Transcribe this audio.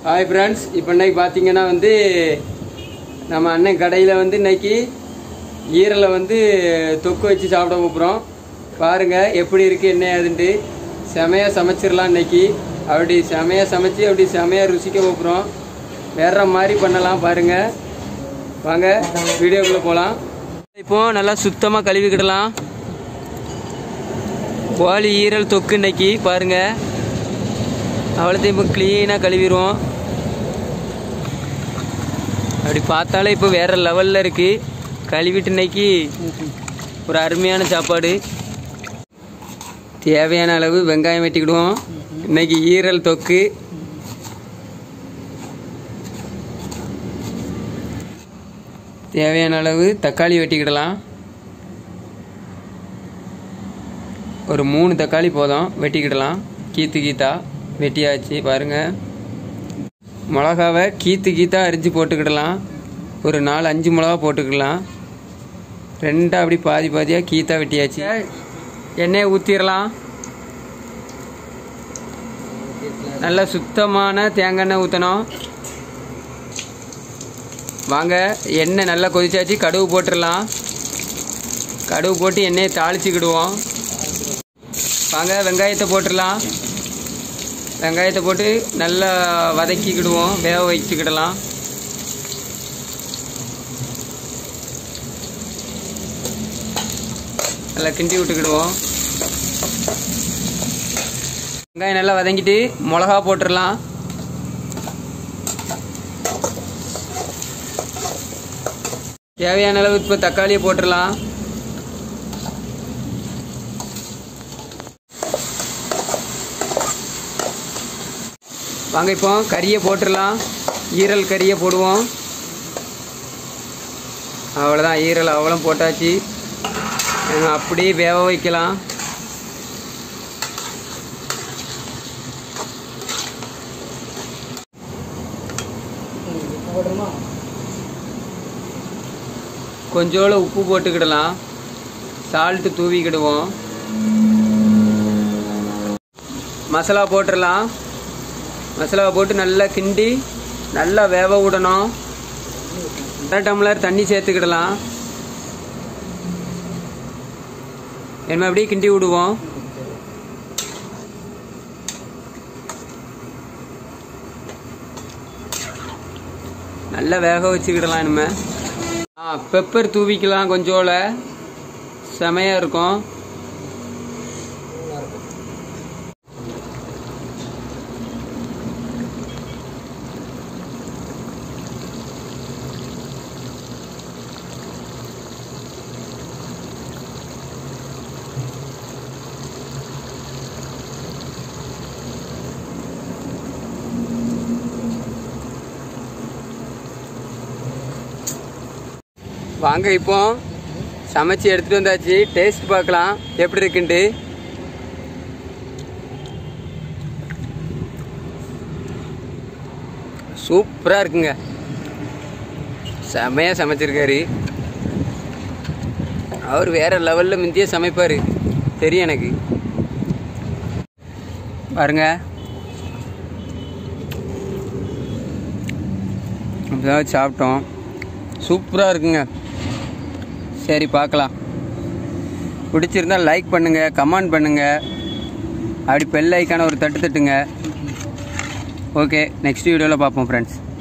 hi friends இப்போ இன்னைக்கு பார்த்தீங்கன்னா வந்து நம்ம அண்ணன் கடையில் வந்து இன்னைக்கு ஈரலை வந்து தொக்கு வச்சு சாப்பிட போகிறோம் பாருங்கள் எப்படி இருக்குது என்ன ஏதுன்ட்டு செமையாக சமைச்சிடலாம் இன்னைக்கு அப்படி செமையாக சமைச்சு அப்படி செமையாக ருசிக்க போகிறோம் வேற மாதிரி பண்ணலாம் பாருங்கள் வாங்க வீடியோக்குள்ளே போகலாம் இப்போ நல்லா சுத்தமாக கழுவிக்கிடலாம் கோழி ஈரல் தொக்கு இன்னைக்கு பாருங்கள் அவ்வளோத்தையும் இப்போ க்ளீனாக கழுவிடுவோம் அப்படி பார்த்தாலே இப்போ வேற லெவலில் இருக்குது கழுவிட்டு இன்னைக்கு ஒரு அருமையான சாப்பாடு தேவையான அளவு வெங்காயம் வெட்டிக்கிடுவோம் இன்னைக்கு ஈரல் தொக்கு தேவையான அளவு தக்காளி வெட்டிக்கிடலாம் ஒரு மூணு தக்காளி போதும் வெட்டிக்கிடலாம் கீத்து கீத்தா வெட்டியாச்சு பாருங்க மிளகாவை கீத்து கீத்தா அரிஞ்சு போட்டுக்கிடலாம் ஒரு நாலு அஞ்சு மிளகா போட்டுக்கிடலாம் ரெண்டாக அப்படி பாதி பாதியாக கீத்தா வெட்டியாச்சு எண்ணெயை ஊற்றிடலாம் நல்ல சுத்தமான தேங்காய் எண்ணெய் ஊற்றணும் வாங்க எண்ணெய் நல்லா கொதிச்சாச்சு கடுகு போட்டுடலாம் கடுகு போட்டு எண்ணெயை தாளிச்சுக்கிடுவோம் வாங்க வெங்காயத்தை போட்டுடலாம் வெங்காயத்தை போட்டு நல்லா வதக்கிக்கிடுவோம் வேக வச்சுக்கிடலாம் நல்லா கிண்டி விட்டுக்கிடுவோம் வெங்காயம் நல்லா வதங்கிட்டு மிளகா போட்டுடலாம் தேவையான அளவு இப்போ தக்காளியை போட்டுடலாம் வாங்க இப்போ கறியை போட்டுடலாம் ஈரல் கறியை போடுவோம் அவ்வளோதான் ஈரல் அவ்வளோ போட்டாச்சு நம்ம அப்படியே வேக வைக்கலாம் கொஞ்சோள உப்பு போட்டுக்கிடலாம் சால்ட்டு தூவிக்கிடுவோம் மசாலா போட்டுடலாம் மசாலாவை போட்டு நல்லா கிண்டி நல்லா வேக விடணும் அரை டம்ளர் தண்ணி சேர்த்துக்கிடலாம் என்ன அப்படியே கிண்டி விடுவோம் நல்லா வேக வச்சுக்கிடலாம் இனிமே ஆ பெப்பர் தூவிக்கலாம் கொஞ்சோல செமையா இருக்கும் வாங்க இப்போ சமைச்சு எடுத்துட்டு வந்தாச்சு டேஸ்ட் பார்க்கலாம் எப்படி இருக்குன்ட்டு சூப்பராக இருக்குங்க செமையாக சமைச்சிருக்காரு அவர் வேற லெவலில் முந்தியே சமைப்பார் தெரியும் எனக்கு பாருங்க இப்போதான் சாப்பிட்டோம் சூப்பராக இருக்குங்க சரி பார்க்கலாம் பிடிச்சிருந்தா லைக் பண்ணுங்கள் கமெண்ட் பண்ணுங்கள் அப்படி பெல் ஐக்கான ஒரு தட்டு தட்டுங்க ஓகே நெக்ஸ்ட் வீடியோவில் பார்ப்போம் ஃப்ரெண்ட்ஸ்